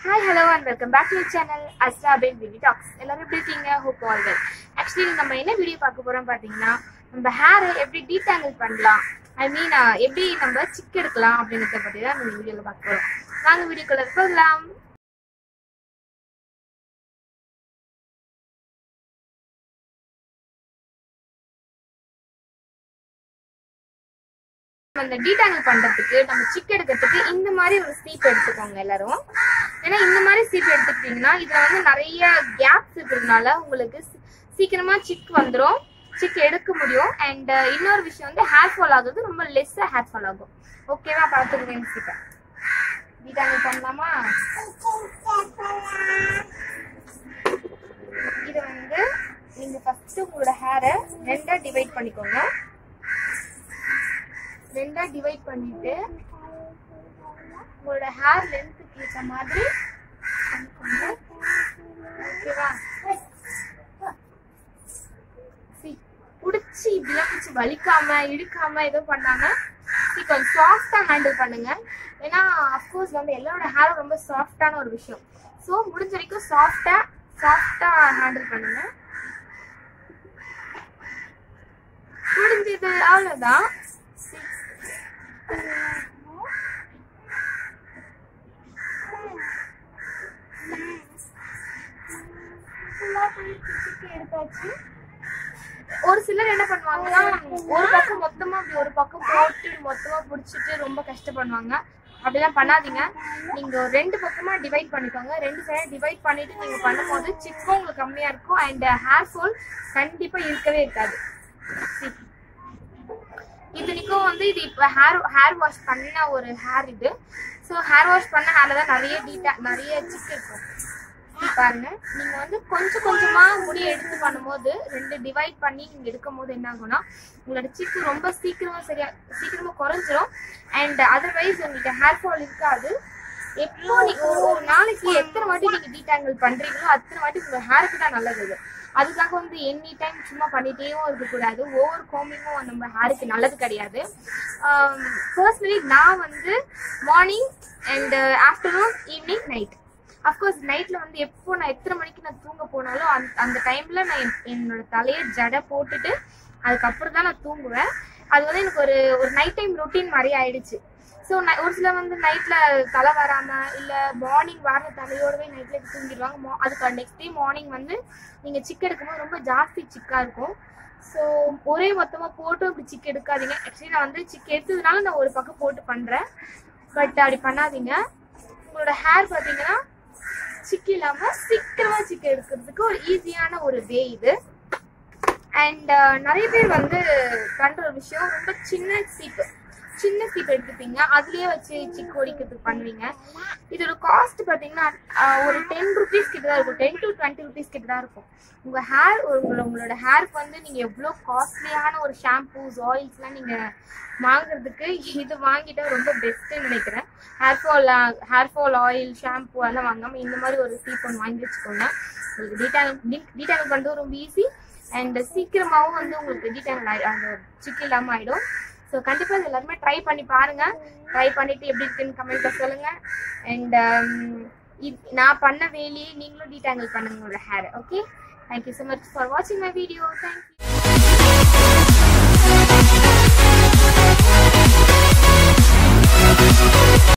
Hi hello and welcome back to channel Asra பேன் beauty talks எல்லாரும் எப்படி இருக்கீங்க ஹோப் ஆல் வெல் ஆக்சுவலி நம்ம என்ன வீடியோ பார்க்க போறோம் பார்த்தீங்கன்னா நம்ம ஹேரை எப்படி டீடாங்கிள் பண்ணலாம் ஐ மீன் எப்படி நம்ம சிக் எடுக்கலாம் அப்படின்றத பற்றி தான் நம்ம வீடியோவில் பார்க்க போறோம் வாங்க வீடியோக்குள்ள போகலாம் அந்த டீடாங்கிள் பண்றதுக்கு நம்ம சிக் எடுக்கிறதுக்கு இந்த மாதிரி ஒரு சீப் எடுத்துக்கோங்க எல்லாரும் ஏன்னா இந்த மாதிரி சீப் எடுத்துக்கிட்டீங்கன்னா இதுல வந்து நிறைய கேப்ஸ் இருக்கிறதுனால உங்களுக்கு சீ- சீக்கிரமா சிக் வந்துரும் சிக் எடுக்க முடியும் அண்ட் இன்னொரு விஷயம் வந்து ஹேர் ஃபால் ஆகுறது ரொம்ப லெஸ்ஸா ஹேர் ஃபால் ஆகும் ஓகேவா பார்த்துக்கோங்க இந்த சீப்பை டீடாங்கிள் பண்ணலாமா இது வந்து நீங்க ஃபர்ஸ்ட் உங்களோட ஹேரை ரெண்டா டிவைட் பண்ணிக்கோங்க ரெண்டா டிவைட் பண்ணிட்டு உங்களோட ஹேர் லென்த்துக்கு ஏற்ற மாதிரி பண்ணிக்கோங்க ஓகேவா See, புடிச்சு இப்படிலாம் பிடிச்சி வலிக்காம இழுக்காம எதுவும் பண்ணாம see, கொஞ்சம் சாஃப்டா ஹேண்டில் பண்ணுங்க ஏன்னா அஃப்கோர்ஸ் வந்து எல்லாரோட ஹேரும் ரொம்ப சாஃப்டான ஒரு விஷயம் ஸோ முடிஞ்ச வரைக்கும் சாஃப்டா சாஃப்டா ஹேண்டில் பண்ணுங்க முடிஞ்சது அவ்வளவுதான் எடுத்தாச்சு ஒரு சிலர் என்ன பண்ணுவாங்கன்னா ஒரு பக்கம் மொத்தமா அப்படி ஒரு பக்கம் போட்டு மொத்தமா புடிச்சிட்டு ரொம்ப கஷ்டப்படுவாங்க அப்படிலாம் பண்ணாதீங்க நீங்க ஒரு ரெண்டு பக்கமா டிவைட் பண்ணிக்கோங்க ரெண்டு சைடு டிவைட் பண்ணிட்டு நீங்க பண்ணும்போது சிக்கும் உங்களுக்கு கம்மியா இருக்கும் அண்ட் ஹேர் ஃபால் கண்டிப்பா இருக்கவே இருக்காது See. இத்தனைக்கும் வந்து இது இப்போ ஹேர் ஹேர் வாஷ் பண்ண ஒரு ஹேர் இது ஸோ ஹேர் வாஷ் பண்ண ஹேர்ல தான் நிறைய டீட்டா நிறைய சிக்கு இருக்கும் இது பாருங்க நீங்க வந்து கொஞ்சம் கொஞ்சமா முடியை எடுத்து பண்ணும்போது ரெண்டு டிவைட் பண்ணி நீங்க எடுக்கும் போது என்ன ஆகும்னா உங்களோட சிக்கு ரொம்ப சீக்கிரமா சரியா சீக்கிரமா குறைஞ்சிரும் அண்ட் அதர்வைஸ் உங்களுக்கு ஹேர் ஃபால் இருக்காது எப்போ நீங்க ஒரு ஒரு நாளைக்கு எத்தனை வாட்டி நீங்க டீடாங்கிள் பண்றீங்களோ அத்தனை வாட்டி உங்க ஹேருக்கு தான் நல்லது இது அதுக்காக வந்து எனி டைம் சும்மா பண்ணிட்டேவும் இருக்கக்கூடாது ஒவ்வொரு கோமிங்கும் நம்ம ஹேருக்கு நல்லது கிடையாது பர்சனலி நான் வந்து morning and afternoon evening night of course நைட்ல வந்து எப்போ நான் எத்தனை மணிக்கு நான் தூங்க போனாலும் அந்த அந்த டைம்ல நான் என்- என்னோட தலையை ஜடை போட்டுட்டு அதுக்கப்புறம் தான் நான் தூங்குவேன் அது வந்து எனக்கு ஒரு ஒரு நைட் டைம் ரொட்டீன் மாதிரி ஆயிடுச்சு ஸோ ஒரு சிலர் வந்து நைட்ல தலை வராம இல்ல மார்னிங் வர தலையோடவே நைட்ல தூங்கிடுவாங்க Mo- அதுக்கு நெக்ஸ்ட் டே மார்னிங் வந்து நீங்க சிக் எடுக்கும்போது ரொம்ப ஜாஸ்தி சிக்கா இருக்கும் ஸோ ஒரே மொத்தமா போட்டு அப்படி சிக் எடுக்காதீங்க ஆக்சுவலி நான் வந்து சிக் எடுத்ததுனால நான் ஒரு பக்கம் போட்டு பண்றேன் பட் அப்படி பண்ணாதீங்க உங்களோட ஹேர் பாத்தீங்கன்னா சிக்கு இல்லாம சீக்கிரமா சிக்கு எடுக்கிறதுக்கு ஒரு ஈஸியான ஒரு வே இது அண்ட் நிறைய பேர் வந்து பண்ற ஒரு விஷயம் ரொம்ப சின்ன சீப்பு சின்ன சீப் எடுத்துப்பீங்க அதுலயே வச்சு சிக்கு ஒடிக்கிறதுக்கு பண்ணுவீங்க இதோட காஸ்ட் பாத்தீங்கன்னா அஹ், ஒரு டென் ருபீஸ் கிட்ட தான் இருக்கும் டென் டு டுவெண்ட்டி ருபீஸ் கிட்ட தான் இருக்கும் உங்க ஹேர் உங்களோட உங்களோட ஹேருக்கு வந்து நீங்க எவ்வளோ காஸ்ட்லியான ஒரு ஷாம்பூஸ் ஆயில்ஸ்லாம் நீங்க வாங்குறதுக்கு இது வாங்கிட்டா ரொம்ப பெஸ்ட்னு நினைக்கிறேன் hair fall hair fall oil shampoo அதெல்லாம் வாங்காம இந்த மாதிரி ஒரு சீப் ஒன்று வாங்கி வச்சுக்கோங்க உங்களுக்கு டீட்டாங் டீட்டாங் பண்ணுறது ரொம்ப ஈஸி அண்ட் சீக்கிரமாவும் வந்து உங்களுக்கு டீட்டாங் அந்த சிக்கு இல்லாமல் ஆயிடும் ஸோ கண்டிப்பாக இது எல்லாருமே ட்ரை பண்ணி பாருங்க ட்ரை பண்ணிட்டு எப்படி இருக்குன்னு கமெண்ட்ல சொல்லுங்க அண்ட் நான் பண்ண வேலையை நீங்களும் டீட்டாங்கிள் பண்ணுங்க உங்களோட hair okay thank you so much for வாட்சிங் மை வீடியோ தேங்க்யூ